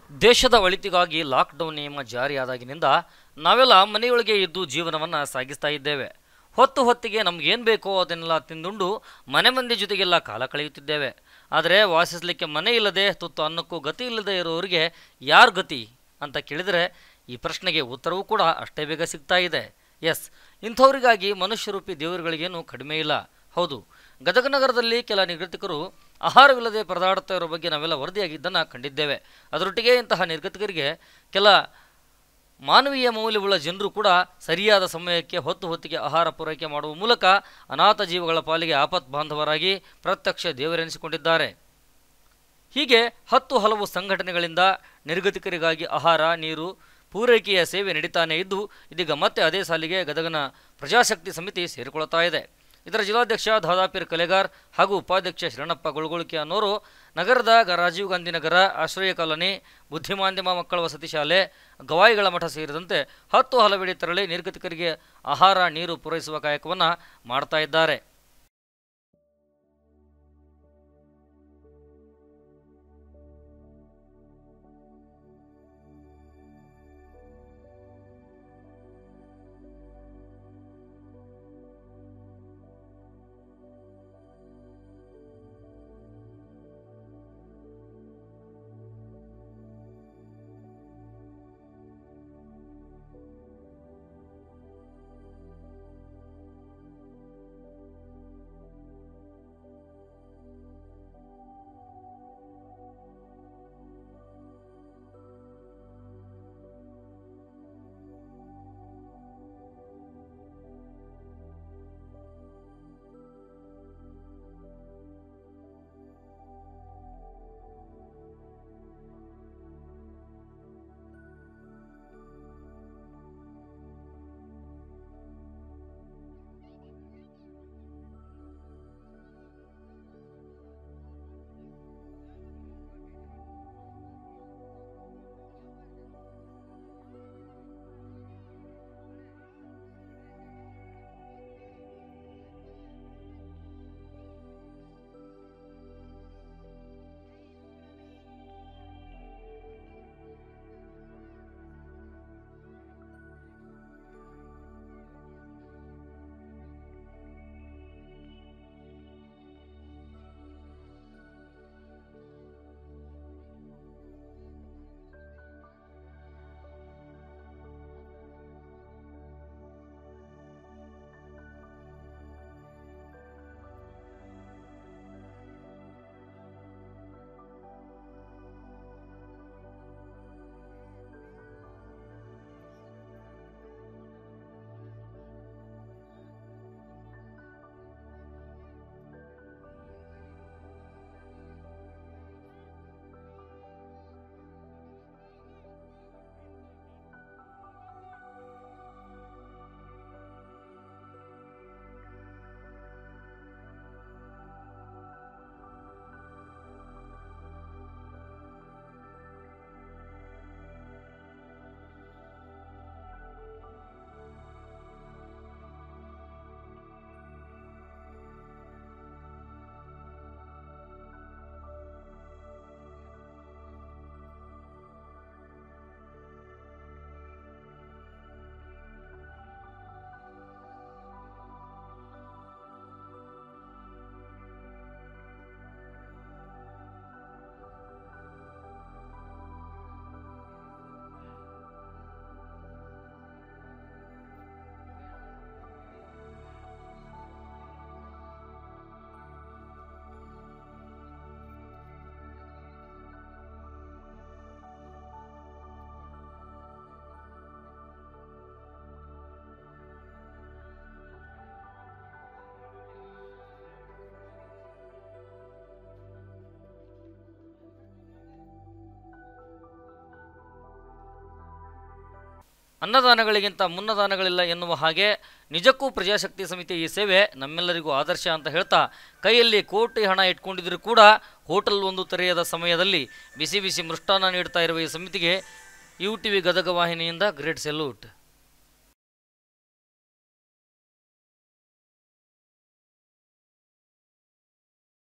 ದೇಶದ ಒಳಿತಿಗಾಗಿ ಲಾಕ್ಡೌನ್ ನಿಯಮ ಜಾರಿಯಾದಾಗಿನಿಂದ ನಾವೆಲ್ಲ ಮನೆಯೊಳಗೆ ಇದ್ದು ಜೀವನವನ್ನು ಸಾಗಿಸ್ತಾ ಇದ್ದೇವೆ ಹೊತ್ತು ಹೊತ್ತಿಗೆ ನಮಗೇನು ಬೇಕೋ ಅದನ್ನೆಲ್ಲ ತಿಂದುಂಡು ಮನೆ ಮಂದಿ ಜೊತೆಗೆಲ್ಲ ಕಾಲ ಕಳೆಯುತ್ತಿದ್ದೇವೆ ಆದರೆ ವಾಸಿಸಲಿಕ್ಕೆ ಮನೆ ಇಲ್ಲದೆ ತುತ್ತು ಅನ್ನಕ್ಕೂ ಗತಿ ಇಲ್ಲದೆ ಇರೋರಿಗೆ ಯಾರು ಗತಿ ಅಂತ ಕೇಳಿದರೆ ಈ ಪ್ರಶ್ನೆಗೆ ಉತ್ತರವೂ ಕೂಡ ಅಷ್ಟೇ ಬೇಗ ಸಿಗ್ತಾ ಇದೆ ಎಸ್ ಇಂಥವರಿಗಾಗಿ ಮನುಷ್ಯರೂಪಿ ದೇವರುಗಳಿಗೇನು ಕಡಿಮೆ ಇಲ್ಲ ಹೌದು ಗದಗ ನಗರದಲ್ಲಿ ಕೆಲ ನಿರ್ಗತಿಕರು ಆಹಾರವಿಲ್ಲದೆ ಪರದಾಡುತ್ತಾ ಇರೋ ಬಗ್ಗೆ ನಾವೆಲ್ಲ ವರದಿಯಾಗಿದ್ದನ್ನು ಕಂಡಿದ್ದೇವೆ ಅದರೊಟ್ಟಿಗೆ ಇಂತಹ ನಿರ್ಗತಿಕರಿಗೆ ಕೆಲ ಮಾನವೀಯ ಮೌಲ್ಯವುಳ್ಳ ಜನರು ಕೂಡ ಸರಿಯಾದ ಸಮಯಕ್ಕೆ ಹೊತ್ತು ಹೊತ್ತಿಗೆ ಆಹಾರ ಪೂರೈಕೆ ಮಾಡುವ ಮೂಲಕ ಅನಾಥ ಜೀವಗಳ ಪಾಲಿಗೆ ಆಪತ್ ಬಾಂಧವರಾಗಿ ಪ್ರತ್ಯಕ್ಷ ದೇವರೆನಿಸಿಕೊಂಡಿದ್ದಾರೆ ಹೀಗೆ ಹತ್ತು ಹಲವು ಸಂಘಟನೆಗಳಿಂದ ನಿರ್ಗತಿಕರಿಗಾಗಿ ಆಹಾರ ನೀರು ಪೂರೈಕೆಯ ಸೇವೆ ನಡೀತಾನೆ ಇದ್ದು ಇದೀಗ ಮತ್ತೆ ಅದೇ ಸಾಲಿಗೆ ಗದಗನ ಪ್ರಜಾಶಕ್ತಿ ಸಮಿತಿ ಸೇರಿಕೊಳ್ಳುತ್ತಾ ಇದೆ ಇದರ ಜಿಲ್ಲಾಧ್ಯಕ್ಷ ದಾದಾಪೀರ್ ಕಲೆಗಾರ್ ಹಾಗೂ ಉಪಾಧ್ಯಕ್ಷ ಶರಣಪ್ಪ ಗೊಳಗುಳಿಕೆ ಅನ್ನೋರು ನಗರದ ಗ- ರಾಜೀವ್ ಗಾಂಧಿ ನಗರ ಆಶ್ರಯ ಕಾಲನಿ ಬುದ್ಧಿಮಾಂದ್ಯಮ ಮಕ್ಕಳ ವಸತಿ ಶಾಲೆ ಗವಾಯಿಗಳ ಮಠ ಸೇರಿದಂತೆ ಹತ್ತು ಹಲವೆಡೆ ತೆರಳಿ ನಿರ್ಗತಿಕರಿಗೆ ಆಹಾರ ನೀರು ಪೂರೈಸುವ ಕಾಯಕವನ್ನು ಮಾಡ್ತಾ ಇದ್ದಾರೆ ಅನ್ನದಾನಗಳಿಗಿಂತ ಮುನ್ನದಾನಗಳಿಲ್ಲ ಎನ್ನುವ ಹಾಗೆ ನಿಜಕ್ಕೂ ಪ್ರಜಾಶಕ್ತಿ ಸಮಿತಿ ಈ ಸೇವೆ ನಮ್ಮೆಲ್ಲರಿಗೂ ಆದರ್ಶ ಅಂತ ಹೇಳ್ತಾ ಕೈಯಲ್ಲಿ ಕೋಟಿ ಹಣ ಇಟ್ಕೊಂಡಿದ್ರು ಕೂಡ ಹೋಟೆಲ್ ಒಂದು ತೆರೆಯದ ಸಮಯದಲ್ಲಿ ಬಿಸಿ ಬಿಸಿ ಮೃಷ್ಟಾನ್ನ ನೀಡ್ತಾ ಇರುವ ಈ ಸಮಿತಿಗೆ ಯು ಟಿ ವಿ ಗದಗ ವಾಹಿನಿಯಿಂದ ಗ್ರೇಟ್ ಸೆಲ್ಯೂಟ್